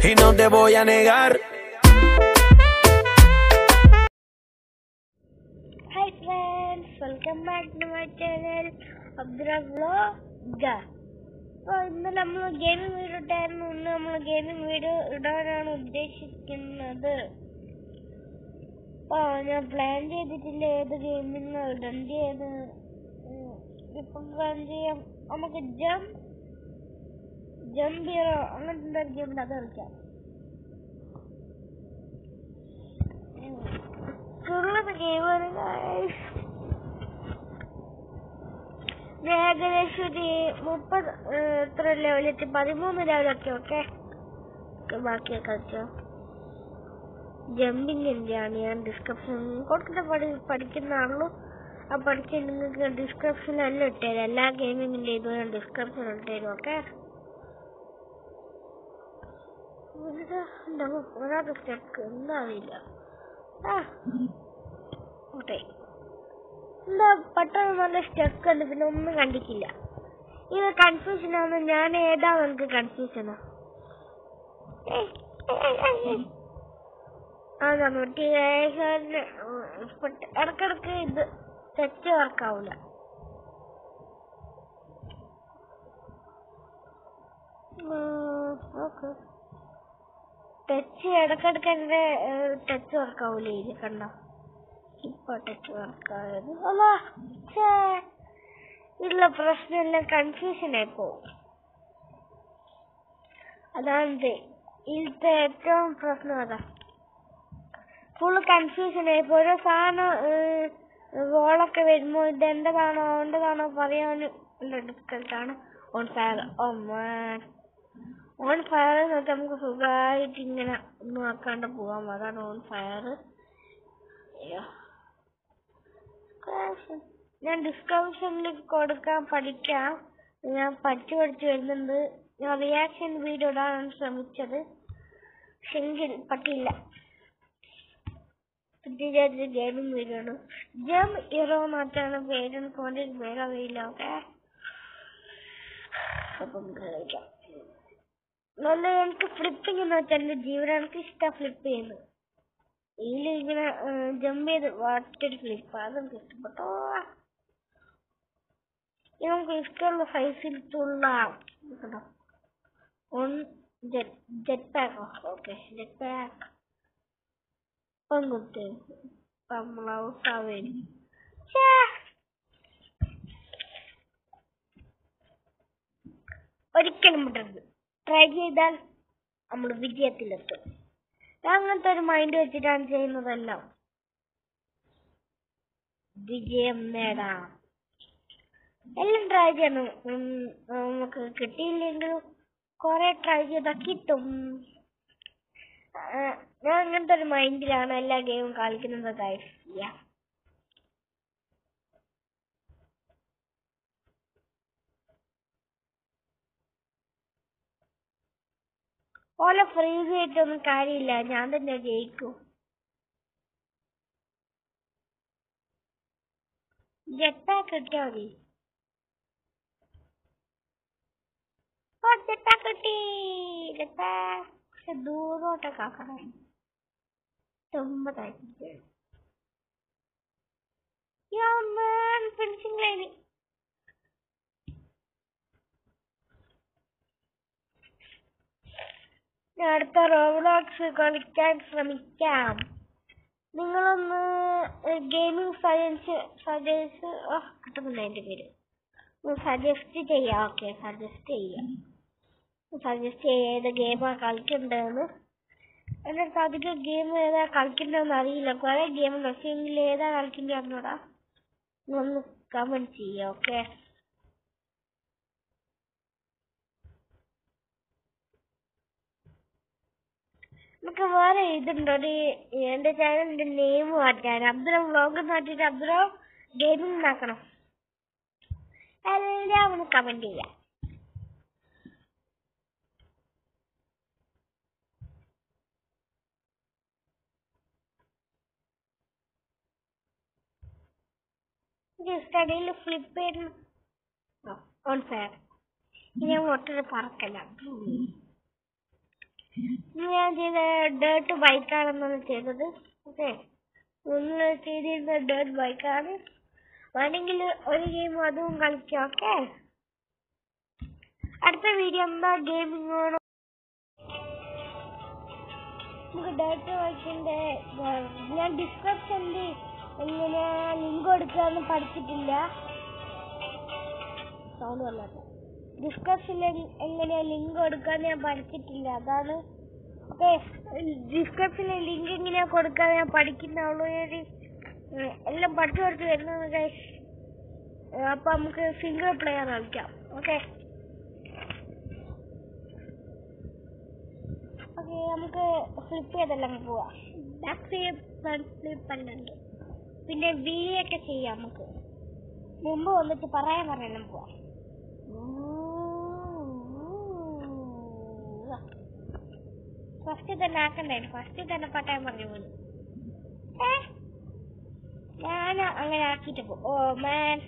y no te voy a negar. Hi friends welcome back to my channel അബ്ദുറ vlog അപ്പോൾ ഇന്ന് നമ്മൾ gaming video ഇട്ടായിരുന്നു ഇന്ന് നമ്മൾ ഗെയിമിംഗ് വീഡിയോ ഇടാനാണ് ഉദ്ദേശിക്കുന്നത് അപ്പോൾ ഞാൻ പ്ലാൻ ചെയ്തിട്ടില്ല ഏത് ഗെയിമിംഗ് ഇടേണ്ടത് ഇപ്പം പ്ലാൻ ചെയ്യാം നമുക്ക് ജംപ് ജംപ് ഹീറോ അങ്ങനത്തെ ഒരു ഗെയിം അത് കളിക്കാം സുള്ളത് ഗെയിമാണ് guys. ഞാൻ ഏകദേശം ഒരു മുപ്പത് ഏഹ്, എത്ര ലെവലെത്തി പതിമൂന്ന് ലെവലൊക്കെ ഓക്കെ ബാക്കിയൊക്കെ കളിച്ചോ ജമ്പിങ്ങിൻ്റെയാണ് ഞാൻ ഡിസ്ക്രിപ്ഷൻ കൊടുക്കുന്ന പഠി പഠിക്കുന്ന ആളുള്ളൂ ആ പഠിച്ച് നിങ്ങൾക്ക് ഡിസ്ക്രിപ്ഷനിൽ എല്ലാം ഇട്ടുതരാം എല്ലാ ഗെയിമിങ്ങിൻ്റെ ഇതും ഞാൻ ഡിസ്ക്രിപ്ഷൻ ഇട്ടുതരും ഓക്കെ ഒരാളുടെ സ്റ്റെപ്പ് എന്താ അറിയില്ല ആ ഓട്ടെ എന്താ പെട്ടെന്ന് നല്ല സ്റ്റെക്ക് ഉണ്ട് പിന്നെ ഒന്നും കണ്ടിട്ടില്ല ഇത് കൺഫ്യൂഷൻ ആണ് ഞാൻ ഏതാ എനിക്ക് കൺഫ്യൂഷനാ അതാ മറ്റേ ഇടക്കിടക്ക് ഇത് തെറ്റ് വർക്കാവൂല ഓക്കെ ടച്ച് ഇടക്കിടക്ക് എന്റെ ടച്ച് വർക്കാവൂലേ ഇത് കണ്ടോ ഇപ്പൊ ടച്ച് വർക്കായത് അല്ല ഛേ ഇല്ല പ്രശ്നമില്ല കൺഫ്യൂഷൻ ആയി പോവും അതാണ് ഇതിലത്തെ ഏറ്റവും പ്രശ്നം അതാ ഫുള്ള് കൺഫ്യൂഷൻ ആയി പോയി ഓരോ സാധനം വോളൊക്കെ വരുമ്പോ ഇത് എന്റേതാണോ അവൻ്റെതാണോ പറയാൻ ഡിഫിക്കൽട്ടാണ് on fire oh man on fire എന്നിട്ട് നമുക്ക് സുഖമായിട്ട് ഇങ്ങനെ ഒന്നും ആക്കാണ്ട് പോവാം അതാണ് ഓൺ ഫയർ ഞാൻ ഡിസ്ക്രിപ്ഷനിൽ കൊടുക്കാൻ പഠിക്കാം ഞാൻ പഠിച്ചു പഠിച്ചു വരുന്നുണ്ട് ഞാൻ റിയാക്ഷൻ വീഡിയോ ഇടാനാണ് ശ്രമിച്ചത് പക്ഷെങ്കിൽ പറ്റില്ല വിചാരിച്ച ഗെയിമിംഗ് വീഡിയോ ആണ് ജം ഇറോ മാറ്റാണ് പേര് ഫോണിൽ പേര് അറിയില്ല ഓക്കെ അപ്പം കളിക്കാം നല്ല എനിക്ക് ഫ്ലിപ്പിംഗ് എന്ന് വെച്ചാൽ എന്റെ ജീവൻ എനിക്ക് ഇഷ്ടം ഫ്ലിപ്പ് ചെയ്യുന്നത് ഇതിൽ ഇങ്ങനെ ജമ്പ് ചെയ്ത് വാട്ടൊരു ഫ്ലിപ്പ് അതെനിക്ക് ഇഷ്ടപ്പെട്ടോ ഇത് നമുക്ക് ഇഷ്ടമുള്ള സൈസിൽ തുള്ളാം കേട്ടോ on jet jet pack okay jet pack പങ്കുത്ത് നമ്മൾ ഔട്ടാവേനി ഒരിക്കലും വിടരുത് ട്രൈ ചെയ്താൽ നമ്മൾ വിജയത്തിലെത്തും ഞാൻ അങ്ങനത്തെ ഒരു മൈൻഡ് വെച്ചിട്ടാണ് ചെയ്യുന്നതെല്ലാം വിജയം നേടാം എല്ലാം ട്രൈ ചെയ്യണം ഉം, നമുക്ക് കിട്ടിയില്ലെങ്കിലും കുറെ ട്രൈ ചെയ്താൽ കിട്ടും ആ, ഞാൻ അങ്ങനത്തെ ഒരു മൈൻഡിലാണ് എല്ലാ ഗെയിമും കളിക്കുന്നത് ഗൈസ് യാ ഓലെ ഫ്രീ ആയിട്ടൊന്നും കാര്യമില്ല ഞാൻ തന്നെ ജയിക്കും ജെറ്റ് പാക്ക് കിട്ടിയാ മതി ഓ ജെറ്റ് പാക്ക് കിട്ടി ജെറ്റ് പാക്ക് പക്ഷെ ദൂരോട്ടൊക്കെ ആക്കണം തുമ്പതായിട്ട് യോ മാൻ ഫിനിഷിംഗ് ലൈനിൽ ഞാൻ അടുത്ത റോബ്ലോക്സ് കളിക്കാൻ ശ്രമിക്കാം നിങ്ങളൊന്ന് ഗെയിമിംഗ് സജൻസ് സജസ്റ്റ് കിട്ടുന്നില്ല എൻ്റെ പേര് സജസ്റ്റ് ചെയ്യാം ഓക്കെ സജസ്റ്റ് ചെയ്യാം സജസ്റ്റ് ചെയ്യാം ഏത് ഗെയിമാണ് കളിക്കേണ്ടതെന്ന് എൻ്റെ അടുത്ത് അധികം ഗെയിം ഏതാ കളിക്കേണ്ടതെന്ന് അറിയില്ല കുറെ ഗെയിം ഉണ്ട് പക്ഷേ എങ്കിൽ ഏതാ കളിക്കേണ്ടത് അറിഞ്ഞൂടാ ഒന്ന് കമൻറ്റ് ചെയ്യാം ഓക്കെ നമുക്ക് വേറെ ഇതുണ്ട് ഒരു എന്റെ ചാനലിന്റെ നെയിം മാറ്റാൻ അബ്ദുറ വ്ലോഗ് മാറ്റിട്ട് അബ്ദുറ ഗെയിമിംഗ് ആക്കണം എല്ലാം ഒന്ന് കമന്റ് ചെയ്യാം സ്റ്റഡിയിൽ ഫ്ലിപ്പ് ചെയ്യുന്ന ഓൺ ഫയർ ഞാൻ ഒട്ടൊരു പറക്കല ഇന്ന് ഞാൻ ചെയ്ത ഡേർട്ട് ബൈക്കാണെന്നാണ് ചെയ്തത് ഓക്കെ ഒന്ന് ചെയ്തിരുന്ന ഡേർട്ട് ബൈക്കാണ് വേണമെങ്കിൽ ഒരു ഗെയിം അതും കളിക്കാം ഓക്കെ അടുത്ത വീഡിയോ എന്താ ഗെയിമിംഗ് വേണം നമുക്ക് ഡേർട്ട് ബൈക്കിന്റെ ഞാൻ ഡിസ്ക്രിപ്ഷനിൽ എങ്ങനെ ലിങ്ക് കൊടുക്കാന്ന് പഠിച്ചിട്ടില്ല സൗണ്ട് വന്നത് ഡിസ്ക്രിപ്ഷനിൽ എങ്ങനെയാ ലിങ്ക് കൊടുക്കാന്ന് ഞാൻ പഠിച്ചിട്ടില്ല അതാണ് ഓക്കെ ഡിസ്ക്രിപ്ഷനിൽ ലിങ്ക് എങ്ങനെയാ കൊടുക്കാന്ന് ഞാൻ പഠിക്കുന്നുള്ളൂ ഒരു ഉം, എല്ലാം പഠിച്ചു പഠിച്ച് വരുന്നത് guys. ഏ, അപ്പൊ നമുക്ക് സിംഗിൾ പ്ലെയർ കളിക്കാം ഓക്കെ ഓക്കെ നമുക്ക് ഫ്ലിപ്പ് ചെയ്തെല്ലാം പോവാം ബാക്ക് ഫ്ലിപ്പ് ഫ്രണ്ട് ഫ്ലിപ്പ് എല്ലാം ഉണ്ട് പിന്നെ വി ഒക്കെ ചെയ്യാം നമുക്ക് മുമ്പ് വന്നിട്ട് പറയാൻ പറയണം പോവാം ഫസ്റ്റ് തന്നെ ആക്കണ്ടായിരുന്നു ഫസ്റ്റ് തന്നെ പട്ടായം പറഞ്ഞു പോയി ഏ ഞാൻ അങ്ങനെ ആക്കിയിട്ട് പോ ഓ മാൻ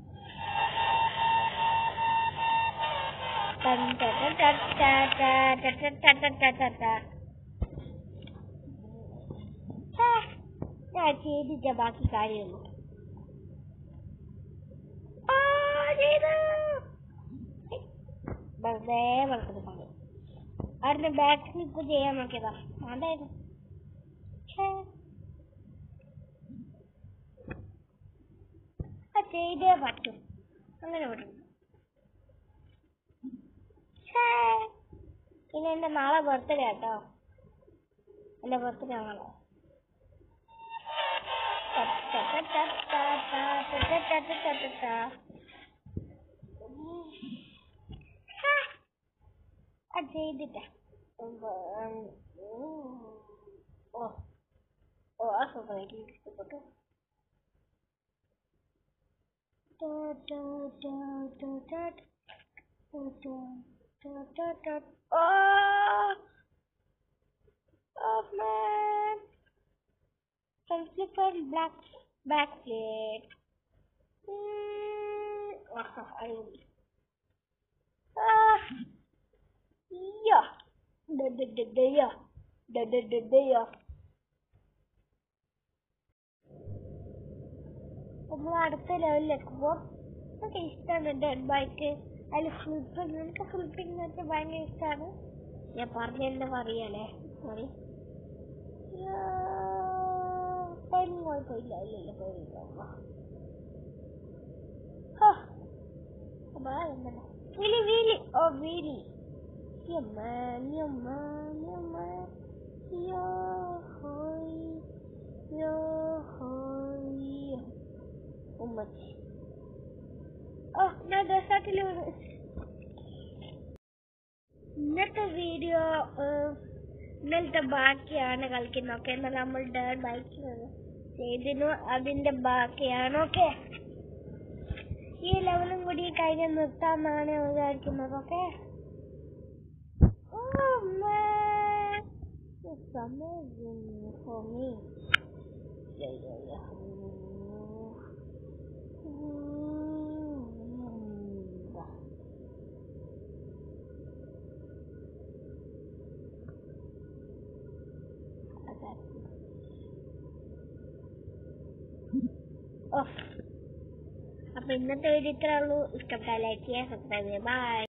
ടൻ ടൻ ടൻ ടൻ ടൻ ടൻ ടൻ ടൻ ടൻ ടൻ ടൻ. ഛേ, ഞാൻ ചെയ്തിട്ട ബാക്കി കാര്യമുള്ളൂ ആ, ചെയ്തു. വെറുതെ വെളുക്കുന്നത് പണി അവിടെ ബാക്ക് സ്ലിപ്പ് ചെയ്യാൻ നോക്കിയതാ അതായിരുന്നു ഛേ. ആ ചെയ്തേ പറ്റും അങ്ങനെ വിടും ഛേ. പിന്നെ എന്റെ നാളെ ബർത്ത്ഡേ കേട്ടോ എന്റെ ബർത്ത്ഡേ ആണല്ലോ അത് ചെയ്തിട്ടാ ഓ ഓ ആ സൂപ്പറായിട്ട് എനിക്ക് ഇഷ്ടപ്പെട്ടു Oh! Oh man! Front flip and black backflip. Mm. Oh, I will. Ah! Yeah! Da da da da yeah! Da da da da yeah! നമ്മൾ അടുത്ത ലെവലിലേക്ക് പോകും എനിക്ക് ഇഷ്ടമാണ് ഡെഡ് ബൈക്ക് അതിൽ ഫ്ലിപ്പിംഗ് എനിക്ക് ഫ്ലിപ്പിംഗ് എന്ന് ഭയങ്കര ഇഷ്ടമാണ് ഞാൻ പറഞ്ഞെന്നെ പറയാലേ സോറി ടൈമിങ് കുഴപ്പമില്ല ഇല്ലല്ലോ പോയില്ല വീലി വീലി ഓ വീലി യമ്മൻ യമ്മൻ യമ്മൻ യോ ഹോയ് യോ ഹോയ് ഉമ്മച്ചി ഓ ഞാൻ ഡ്രസ്സാട്ടിൽ ഇന്നത്തെ വീഡിയോ ഇന്നലത്തെ ബാക്കിയാണ് കളിക്കുന്നത് ഓക്കെ എന്നാൽ നമ്മൾ ഡേൺ ബൈക്ക് ചെയ്തിനു അതിന്റെ ബാക്കിയാണ് ഓക്കെ ഈ ലെവലും കൂടി കഴിഞ്ഞ് നിർത്താമെന്നാണ് ഞാൻ വിചാരിക്കുന്നത് okay Oh man, it's amazing for me. Yeah, yeah, yeah. അപ്പൊ ഇന്നത്തെ വീഡിയോ ഇത്രേ ഉള്ളൂ ഇഷ്ടപ്പെട്ടാൽ ലൈക്ക് ചെയ്യുക സബ്സ്ക്രൈബ് ചെയ്യുക ബൈ